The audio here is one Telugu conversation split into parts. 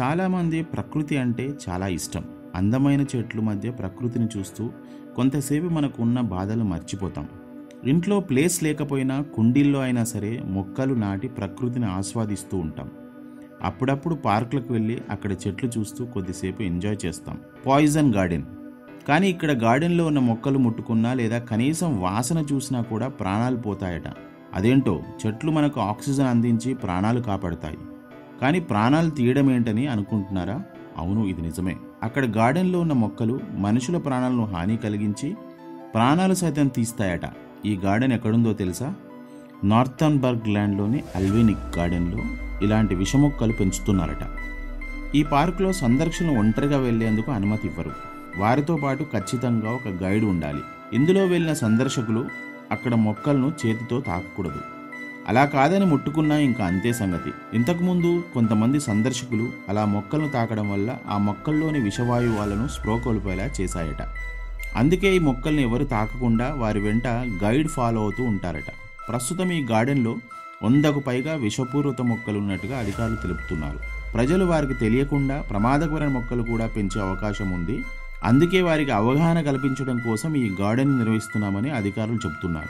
చాలామంది ప్రకృతి అంటే చాలా ఇష్టం అందమైన చెట్లు మధ్య ప్రకృతిని చూస్తూ కొంతసేపు మనకు ఉన్న బాధలు మర్చిపోతాం ఇంట్లో ప్లేస్ లేకపోయినా కుండీల్లో అయినా సరే మొక్కలు నాటి ప్రకృతిని ఆస్వాదిస్తూ ఉంటాం అప్పుడప్పుడు పార్కులకు వెళ్ళి అక్కడ చెట్లు చూస్తూ కొద్దిసేపు ఎంజాయ్ చేస్తాం పాయిజన్ గార్డెన్ కానీ ఇక్కడ గార్డెన్లో ఉన్న మొక్కలు ముట్టుకున్నా లేదా కనీసం వాసన చూసినా కూడా ప్రాణాలు పోతాయట అదేంటో చెట్లు మనకు ఆక్సిజన్ అందించి ప్రాణాలు కాపాడతాయి కానీ ప్రాణాలు తీయడం ఏంటని అనుకుంటున్నారా అవును ఇది నిజమే అక్కడ గార్డెన్లో ఉన్న మొక్కలు మనుషుల ప్రాణాలను హాని కలిగించి ప్రాణాలు సైతం తీస్తాయట ఈ గార్డెన్ ఎక్కడుందో తెలుసా నార్థన్బర్గ్ ల్యాండ్లోని అల్వినిక్ గార్డెన్లో ఇలాంటి విషమొక్కలు పెంచుతున్నారట ఈ పార్కులో సందర్శన ఒంటరిగా వెళ్లేందుకు అనుమతి ఇవ్వరు వారితో పాటు ఖచ్చితంగా ఒక గైడ్ ఉండాలి ఇందులో వెళ్ళిన సందర్శకులు అక్కడ మొక్కలను చేతితో తాకకూడదు అలా కాదని ముట్టుకున్నా ఇంకా అంతే సంగతి ఇంతకుముందు కొంతమంది సందర్శకులు అలా మొక్కలను తాకడం వల్ల ఆ మొక్కల్లోని విషవాయువు వాళ్ళను స్ప్రో కోల్పోయేలా చేశాయట అందుకే ఈ మొక్కల్ని ఎవరు తాకకుండా వారి వెంట గైడ్ ఫాలో అవుతూ ఉంటారట ప్రస్తుతం ఈ గార్డెన్లో వందకు పైగా విషపూరిత మొక్కలు ఉన్నట్టుగా అధికారులు తెలుపుతున్నారు ప్రజలు వారికి తెలియకుండా ప్రమాదకరమైన మొక్కలు కూడా పెంచే అవకాశం ఉంది అందుకే వారికి అవగాహన కల్పించడం కోసం ఈ గార్డెన్ నిర్వహిస్తున్నామని అధికారులు చెబుతున్నారు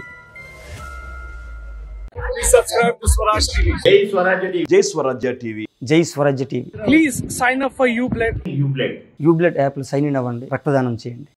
Please subscribe to Swaraj TV. జై Swarajya TV jai Swarajya TV jai Swarajya TV Please sign up for UBLED. యూబ్లెట్ యూబ్లెట్ యాప్లో సైన్ ఇన్ అవ్వండి రక్తదానం చేయండి